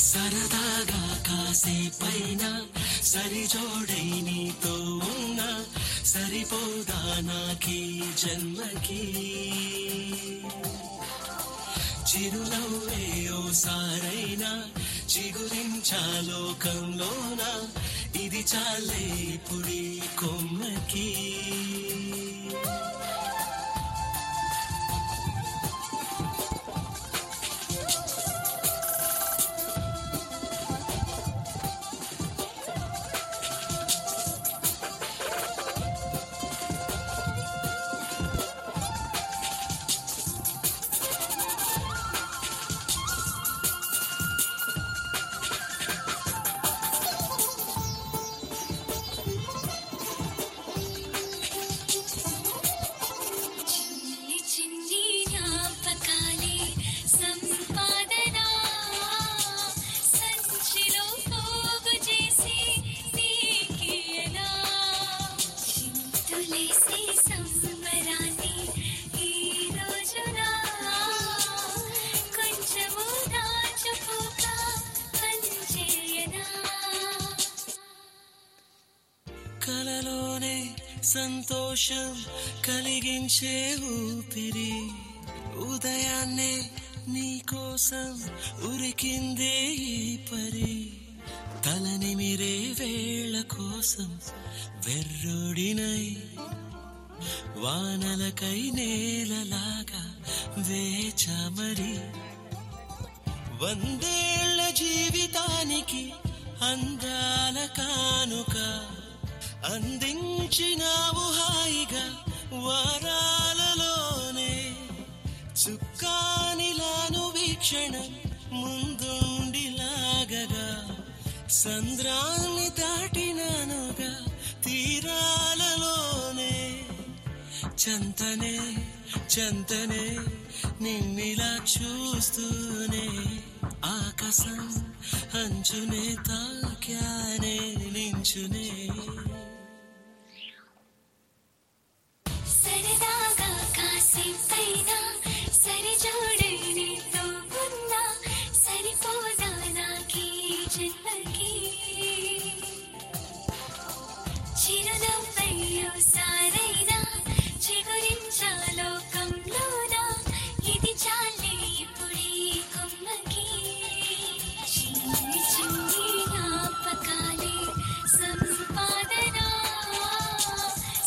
సరదాగా కాసేపైనా సరిజోడై నీతో ఉన్నా సరిపోదా నాకీ జన్మకి చిరునవ్వే ఓసారైనా చిగురించాలోకంలోన ఇది చాలే పుడి కొమ్మకి చిన్ని చిన్ని జ్ఞాపకాలే సంపాదన సంచిలో పోగు చేసి నీకియనా చింతులేసే సంబరాన్ని ఈ రోజున కొంచెము దాచుకోక పంచేయనా కలలోనే సంతోషం కలిగించే ఊపిరి ఉదయాన్నే నీకోసం ఉరికిందే ఈ పరి తలని మీరే వేళ కోసం వెర్రుడినై వానలకై నేలలాగా వేచమరి వందేళ్ల జీవితానికి అందాల కానుక అందించినావు హాయిగా వారాలలోనే చుక్కానిలాను వీక్షణం ముందుండిలాగగా సంద్రాన్ని దాటినానుగా తీరాలలోనే చంతనే చంతనే నిన్నిలా చూస్తూనే ఆకాశం అంచునే తాక్యానే నించునే